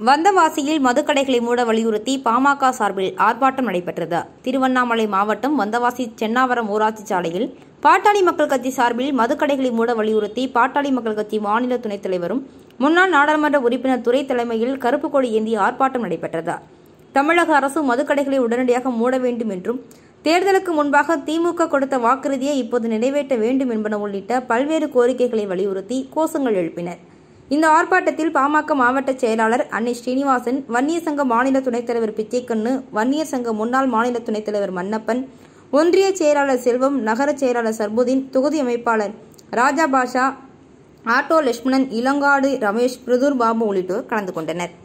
வந்தவாசியில் மதுக்கடைகளை மூட வலியுறுத்தி பாமக சார்பில் ஆர்ப்பாட்டம் நடைபெற்றது திருவண்ணாமலை மாவட்டம் வந்தவாசி சென்னாவரம் ஊராட்சி சாலையில் பாட்டாளி மக்கள் கட்சி சார்பில் மதுக்கடைகளை மூட வலியுறுத்தி பாட்டாளி மக்கள் கட்சி மாநில துணைத் தலைவரும் முன்னாள் நாடாளுமன்ற உறுப்பினர் துறை தலைமையில் கருப்பு கொடி ஏந்தி ஆர்ப்பாட்டம் நடைபெற்றது தமிழக அரசு மதுக்கடைகளை உடனடியாக மூட வேண்டும் என்றும் தேர்தலுக்கு முன்பாக திமுக கொடுத்த வாக்குறுதியை இப்போது நிறைவேற்ற வேண்டும் என்பன உள்ளிட்ட பல்வேறு கோரிக்கைகளை வலியுறுத்தி கோஷங்கள் எழுப்பினர் இந்த ஆர்ப்பாட்டத்தில் பாமக மாவட்ட செயலாளர் அன்னை ஸ்ரீனிவாசன் வன்னியர் சங்க மாநில துணைத் தலைவர் பிச்சைக்கண்ணு வன்னியர் சங்க முன்னாள் மாநில துணைத் தலைவர் மன்னப்பன் ஒன்றிய செயலாளர் செல்வம் நகர செயலாளர் சர்புதீன் தொகுதி அமைப்பாளர் ராஜா பாஷா ஆட்டோ லட்சுமணன் இளங்காடு ரமேஷ் பிரதூர் பாபு உள்ளிட்டோர் கலந்து கொண்டனர்